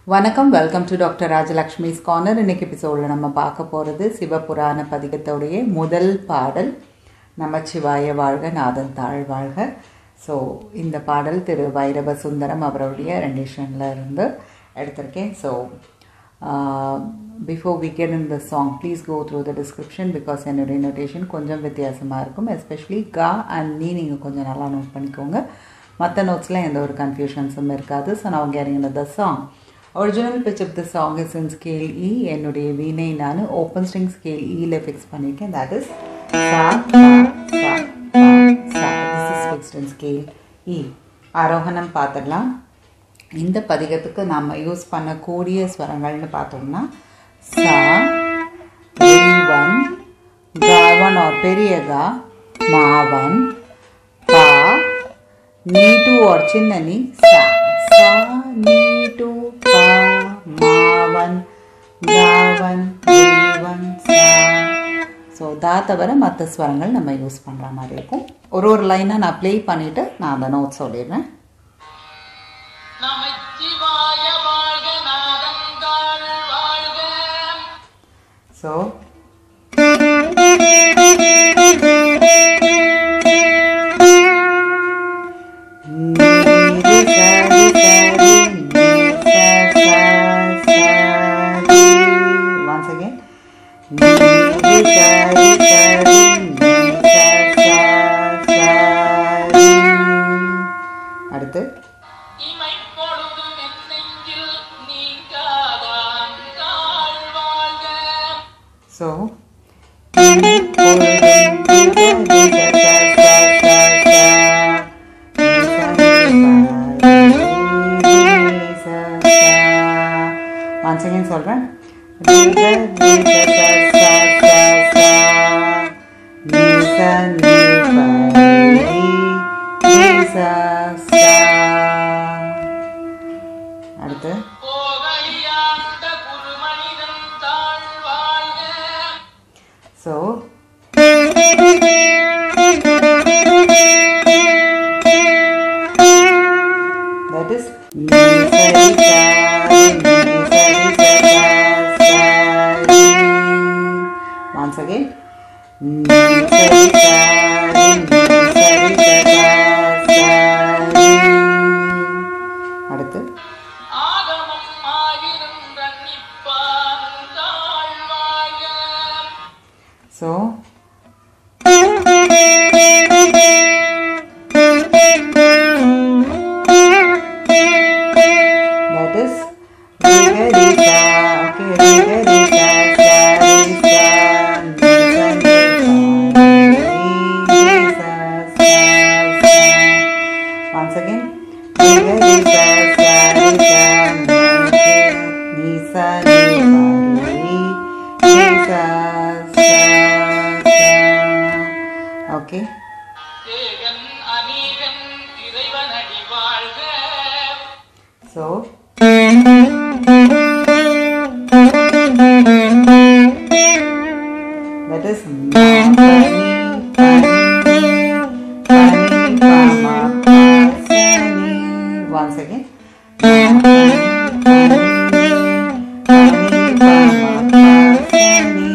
வணக்கம் welcome to doctor Rajalakshmi's corner இன்னைக்கு எபிசோடில் நம்ம பார்க்க போகிறது சிவபுராண பதிகத்தோடைய முதல் பாடல் நமச்சிவாய வாழ்க நாதன் தாழ் வாழ்க ஸோ இந்த பாடல் திரு வைரவ சுந்தரம் அவருடைய ரெண்டிஷனில் இருந்து எடுத்திருக்கேன் so before we get in the song please go through the description because என்னுடைய நோட்டேஷன் கொஞ்சம் வித்தியாசமாக இருக்கும் எஸ்பெஷலி கா அண்ட் நீ நீங்கள் கொஞ்சம் நல்லா நோட் பண்ணிக்கோங்க மற்ற நோட்ஸில் எந்த ஒரு கன்ஃபியூஷன்ஸும் இருக்காது ஸோ நான் carrying the song original pitch of the song is in scale E என்னுடைய வீணை நான் ஓப்பன் ஸ்ட்ரிங் ஸ்கேல் இயில் ஃபிக்ஸ் பண்ணியிருக்கேன் தட் இஸ் சா சா சா சா this is fixed in scale E ஆரோகணம் பார்த்துடலாம் இந்த பதிகத்துக்கு நாம் யூஸ் பண்ணக்கூடிய ஸ்வரங்கள்னு பார்த்தோம்னா சா ரீவன் காவன் ஒரு பெரிய கா மாவன் பா நீட்டு ஒரு சின்ன நீ சா சா நீட்டு பா மாவன் காவன் ரீவன் சா ஸோ தா தவிர மற்ற ஸ்வரங்கள் நம்ம யூஸ் பண்ணுற மாதிரி இருக்கும் ஒரு ஒரு லைனாக நான் ப்ளே பண்ணிவிட்டு நான் அந்த நோட் சொல்லிடுறேன் நமச்சிவாய வாழ்க நாதந்தாள் வாழ்க ஸோ Once again. அடுத்து இமை பொழுதும் என் நெஞ்சில் நீங்காதான் தாழ் வாழ்க ஸோ ஒன்ஸ் அகேன் சொல்கிறேன் அடுத்து போகலியாண்ட குருமனிதன் தாழ் வாழ்க So, that is ni sa ri sa ni sa ri sa sa sa ri. Once again. Ni sa ri sa ri ni sa ri sa sa sa ri. அடுத்து ஆகமம் ஆகிருந்த நிப்பான் தாழ் வாழ்க So, that is Rigarisa, okay, Rigarisa, Sarisa, Nisa, Nisa, Sa, Sa. Once again, Rigarisa, Sarisa, Nisa, Nisa, Nisa, Sa, Sa. Okay. ஏகன் அநீகன் இறைவனடி வாழ்க So, that is ma, pani, pani, pani, pa, ma, pa, sa, ni. Once again. Ma, pani, pani, pani, pa, ma, pa, sa, ni.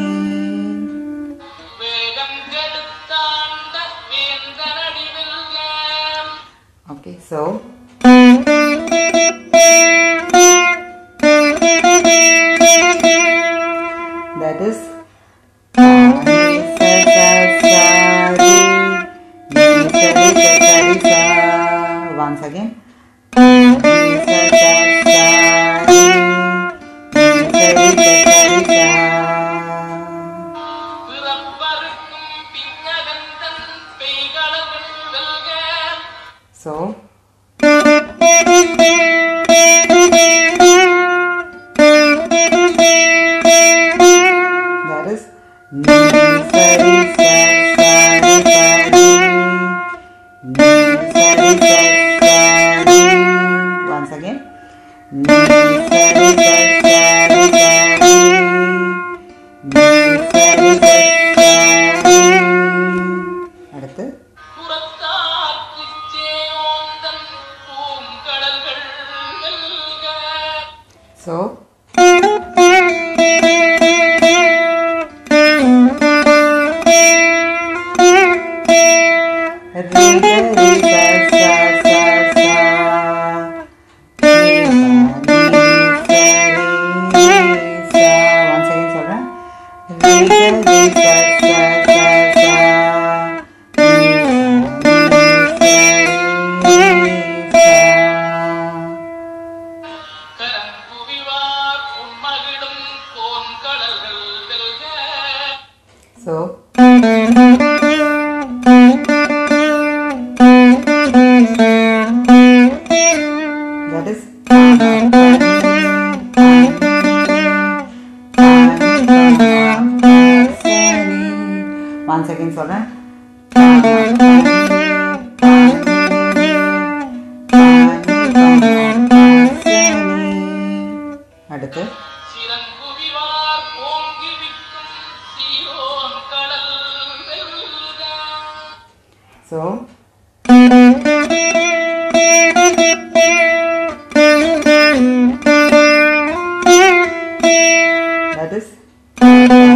வேகம் கெடுத்தாண்ட வேந்தனடி வெல்க Okay, so. That is pa, ni, sa, sa, sa, ri, ni, sa, ri, sa, sa, ri, sa. Once again. Pa, ni, sa, sa, sa, ri, ni, sa, ri, sa, sa, ri, sa. பிறப்பருக்கும் பின்னகந்தன் பெய்களர்கள் வெல்க So. That is ni sa ri sa sa ri sa ri ni sa ri sa sa ri once again ni sa ri sa sa ri sa ri ni sa ri sa sa ri அடுத்து புறத்தாக்குச் சேயோந்தன் பூங்கடல்கள் வெல்க so once again சொல்றேன் கரங்குவிவார் உண்மகிடும் cone கடல்கள் வெல்க So that is once again சொல்றேன் அடுத்து சிறங்குவிவார் ஓங்கி விக்கும் சீரோன் கடல் வெல்க So that is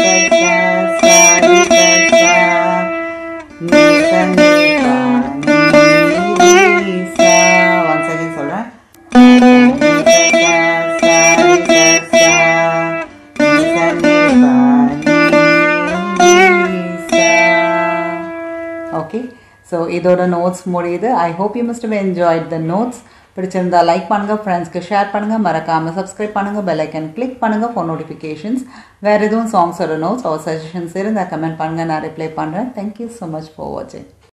once again சொல்றேன் ஓகே ஸோ இதோட நோட்ஸ் முடியுது I hope you must enjoyed the notes பிடிச்சிருந்தா லைக் பண்ணுங்கள் ஃப்ரெண்ட்ஸ்க்கு ஷேர் பண்ணுங்கள் மறக்காமல் சப்ஸ்கிரைப் பண்ணுங்கள் பெல் ஐக்கன் கிளிக் பண்ணுங்கள் ஃபார் நோட்டிஃபிகேஷன்ஸ் வேறு எதுவும் சாங்ஸோட நோட்ஸ் அவர் சஜஷன்ஸ் இருந்தால் கமெண்ட் பண்ணுங்கள் நான் ரிப்ளை பண்ணுறேன் தேங்க்யூ ஸோ மச் ஃபார் வாட்சிங்